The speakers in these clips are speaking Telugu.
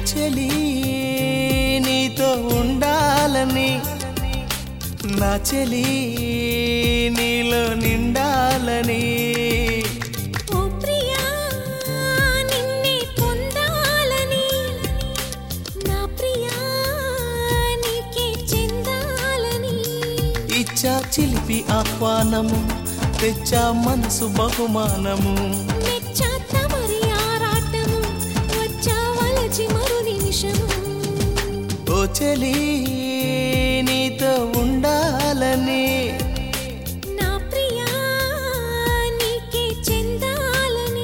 చెలి నీతో ఉండాలని నా చెలి నీలో నిండాలని ఓ ప్రియా నిన్నే పొందాలని నా ప్రియా నీకే చెందాలని ఇచ్చా చిలిపి ఆహ్వానము తెచ్చా మనసు బహుమానము మెచ్చా తమరి ఆరాటము వచ్చా వలచి మరు నిమిషము ఓ చెలి నీతో ఉండాలని నా ప్రియా నీకే చెందాలని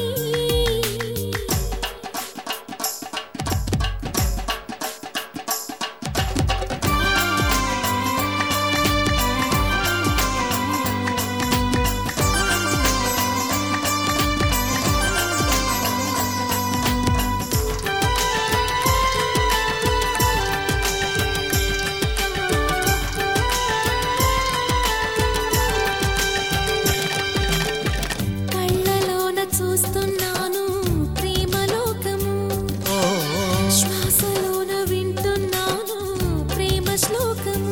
కళ్ళలోన చూస్తున్నాను ప్రేమలోకము ఓ శ్వాసలోన వింటున్నాను ప్రేమ శ్లోకము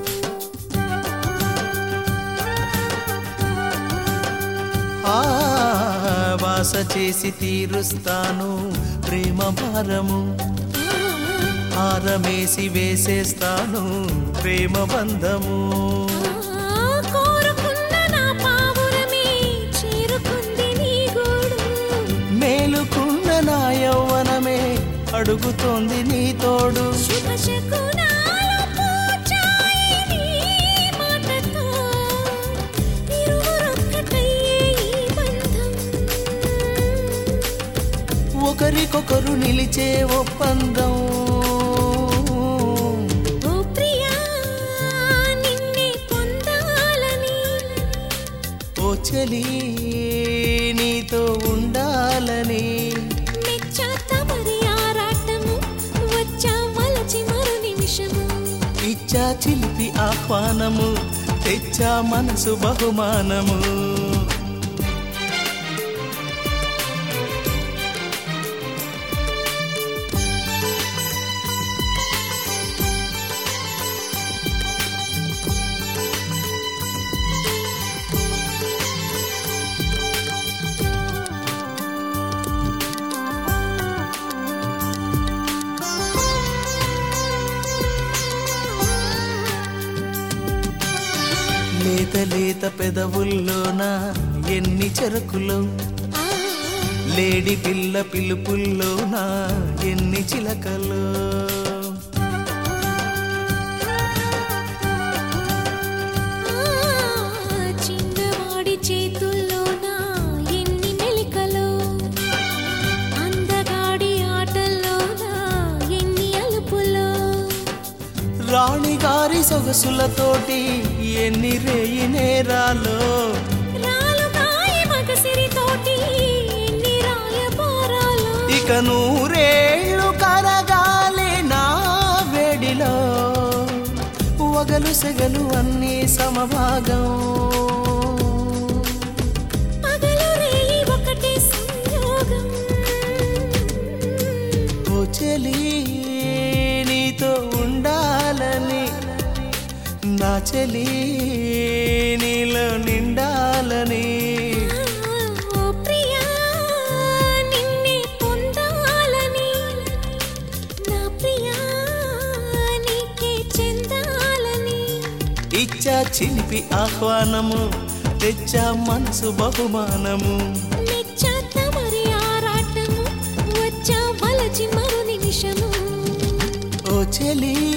ఆ వాస చేసి తీరుస్తాను ప్రేమ భారము హారమేసి వేసేస్తాను ప్రేమ బంధము ఆ, కోరుకున్న నా పావురమే చేరుకుంది నీ గూడు మేలుకున్న నా యౌవనమే అడుగుతోంది నీ తోడు శుభ శకునాలు పూచాయి నీ మాటతో ఇరువురొక్కటయ్యే ఈ బంధం ఒకరికొకరు నిలిచే ఒప్పందం ఓ ప్రియా నిన్నే పొందాలని ఓ చెలి నీతో ఉండాలని మెచ్చా తమరి ఆరాటము వచ్చా వలచి మరు నిమిషము ఇచ్చా చిలిపి ఆహ్వానము తెచ్చా మనసు బహుమానము లేత లేత పెదవుల్లోన ఎన్ని చెరకులు ఆ, లేడి పిల్ల పిలుపుల్లోన ఎన్ని చిలకలు ఆ, చిన్నవాడి చేతుల్లోన ఎన్ని మెలికలో అందగాడి ఆటల్లోన ఎన్ని అలుపులో రాణిగారి సొగసులతోటి ఎన్ని రేయి నేరాలో రాలుగాయి మగసిరితోటి ఎన్ని రాయబారాలో ఇక నూరేళ్ళు కరగాలి నా వేడిలో వగలు సెగలు అన్నీ సమభాగం పగలు రేయి ఒకటే సంయోగం ఓ చెలి నీతో ఉండాలని నా చెలి నీలో నిండాలని ఓ ప్రియా నిన్నే పొందాలని నా ప్రియా నీకే చెందాలని ఇచ్చా చిలిపి ఆహ్వానము తెచ్చా మనసు బహుమానము మెచ్చా తమరి ఆరాటము వచ్చా వలచి మరు నిమిషము ఓ చెలి